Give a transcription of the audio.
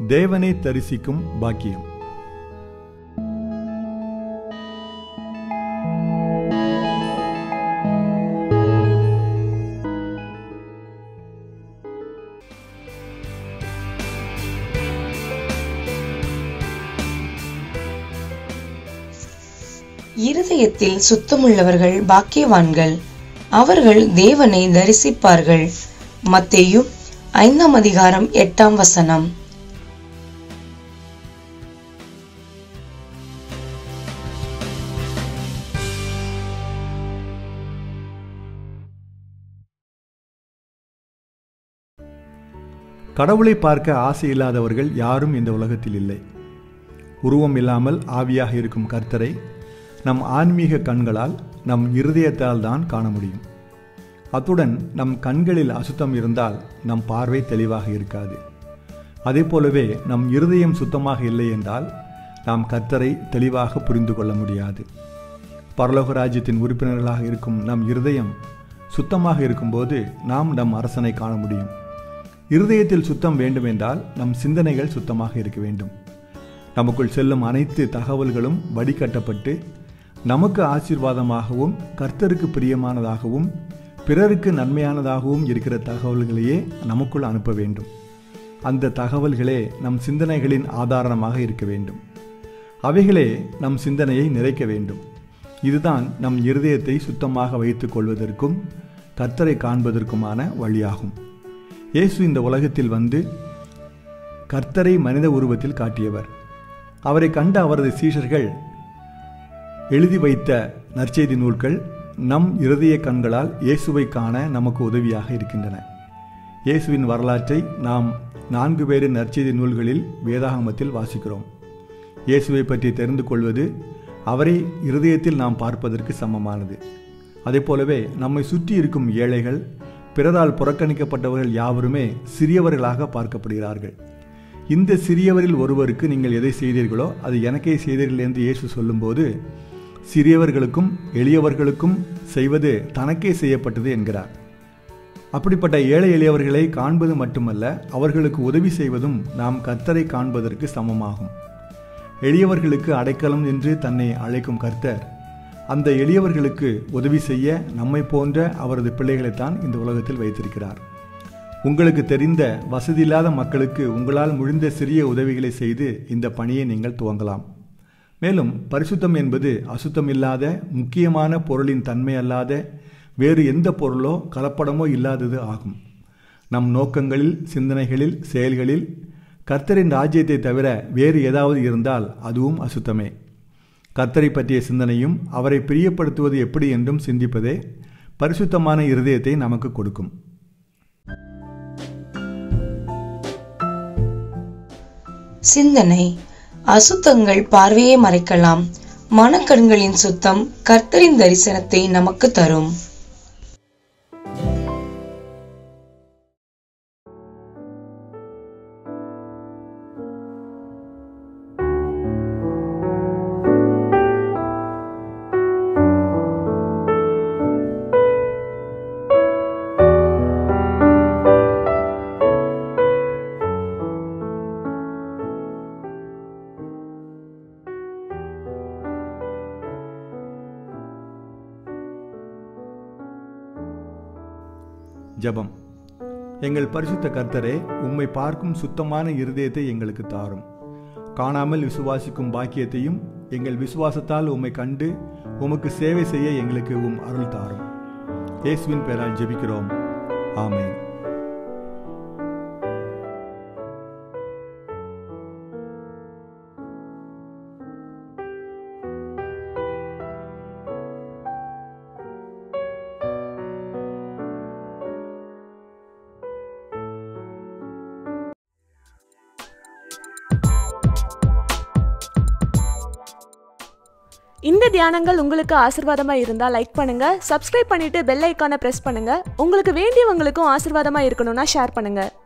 தேவனை தரிசிக்கும் பாக்கியம் இருதயத்தில் சுத்தமுள்ளவர்கள் பாக்கியவான்கள் அவர்கள் தேவனை தரிசிப்பார்கள் மத்தேயு ஐந்தாம் அதிகாரம் எட்டாம் வசனம் கடவுளை பார்க்க ஆசை இல்லாதவர்கள் யாரும் இந்த உலகத்தில் இல்லை உருவம் இல்லாமல் ஆவியாக இருக்கும் கர்த்தரை நம் ஆன்மீக கண்களால் நம் இருதயத்தால் தான் காண முடியும் அத்துடன் நம் கண்களில் அசுத்தம் இருந்தால் நம் பார்வை தெளிவாக இருக்காது அதே போலவே நம் இருதயம் சுத்தமாக இல்லை என்றால் நாம் கர்த்தரை தெளிவாக புரிந்து கொள்ள முடியாது பரலோக ராஜ்யத்தின் உறுப்பினர்களாக இருக்கும் நம் இருதயம் சுத்தமாக இருக்கும்போது நாம் நம் அரசனை காண முடியும் இருதயத்தில் சுத்தம் வேண்டுமென்றால் நம் சிந்தனைகள் சுத்தமாக இருக்க வேண்டும் நமக்குள் செல்லும் அனைத்து தகவல்களும் வடிகட்டப்பட்டு நமக்கு ஆசீர்வாதமாகவும் கர்த்தருக்கு பிரியமானதாகவும் பிறருக்கு நன்மையானதாகவும் இருக்கிற தகவல்களையே நமக்குள் அனுப்ப வேண்டும் அந்த தகவல்களே நம் சிந்தனைகளின் ஆதாரமாக இருக்க வேண்டும் அவைகளே நம் சிந்தனையை நிறைக்க வேண்டும் இதுதான் நம் இருதயத்தை சுத்தமாக வைத்துக் கொள்வதற்கும் கர்த்தரை காண்பதற்குமான வழியாகும் இயேசு இந்த உலகத்தில் வந்து கர்த்தரை மனித உருவத்தில் காட்டியவர் அவரை கண்ட அவரது சீஷர்கள் எழுதி வைத்த நற்செய்தி நூல்கள் நம் இருதய கண்களால் இயேசுவை காண நமக்கு உதவியாக இருக்கின்றன இயேசுவின் வரலாற்றை நாம் நான்கு பேரின் நற்செய்தி நூல்களில் வேதாகமத்தில் வாசிக்கிறோம் இயேசுவை பற்றி தெரிந்து கொள்வது அவரை இருதயத்தில் நாம் பார்ப்பதற்கு சமமானது அதே போலவே நம்மை சுற்றி இருக்கும் ஏழைகள் பிறரால் புறக்கணிக்கப்பட்டவர்கள் யாவருமே சிறியவர்களாக பார்க்கப்படுகிறார்கள் இந்த சிறியவரில் ஒருவருக்கு நீங்கள் எதை செய்தீர்களோ அது எனக்கே செய்தீர்கள் என்று இயேசு சொல்லும்போது சிறியவர்களுக்கும் எளியவர்களுக்கும் செய்வது தனக்கே செய்யப்பட்டது என்கிறார் அப்படிப்பட்ட ஏழை எளியவர்களை காண்பது மட்டுமல்ல அவர்களுக்கு உதவி செய்வதும் நாம் கர்த்தரை காண்பதற்கு சமமாகும் எளியவர்களுக்கு அடைக்கலம் என்று தன்னை அழைக்கும் கர்த்தர் அந்த எளியவர்களுக்கு உதவி செய்ய நம்மை போன்ற அவரது பிள்ளைகளைத்தான் இந்த உலகத்தில் வைத்திருக்கிறார் உங்களுக்கு தெரிந்த வசதியில்லாத மக்களுக்கு உங்களால் முடிந்த சிறிய உதவிகளை செய்து இந்த பணியை நீங்கள் துவங்கலாம் மேலும் பரிசுத்தம் என்பது அசுத்தம் இல்லாத முக்கியமான பொருளின் தன்மை அல்லாத வேறு எந்த பொருளோ கலப்படமோ இல்லாதது ஆகும் நம் நோக்கங்களில் சிந்தனைகளில் செயல்களில் கர்த்தரின் ராஜ்யத்தை தவிர வேறு ஏதாவது இருந்தால் அதுவும் அசுத்தமே கர்த்தரை பற்றிய சிந்தனையும் அவரை பிரியப்படுத்துவது எப்படி என்றும் சிந்திப்பதே பரிசுத்தமான இருதயத்தை நமக்கு கொடுக்கும் சிந்தனை அசுத்தங்கள் பார்வையை மறைக்கலாம் மனக்கண்களின் சுத்தம் கர்த்தரின் தரிசனத்தை நமக்கு தரும் ஜெபம் எங்கள் பரிசுத்த கர்த்தரே உம்மை பார்க்கும் சுத்தமான இருதயத்தை எங்களுக்கு தாரும் காணாமல் விசுவாசிக்கும் பாக்கியத்தையும் எங்கள் விசுவாசத்தால் உம்மை கண்டு உமக்கு சேவை செய்ய எங்களுக்கு உம் அருள் தாரும் இயேசுவின் பெயரால் ஜெபிக்கிறோம் ஆமென் இந்த தியானங்கள் உங்களுக்கு ஆசிர்வாதமா இருந்தா லைக் பண்ணுங்க சப்ஸ்கிரைப் பண்ணிட்டு பெல் ஐக்கானை பிரஸ் பண்ணுங்க உங்களுக்கு வேண்டியவங்களுக்கும் ஆசிர்வாதமா இருக்கணும்னா ஷேர் பண்ணுங்க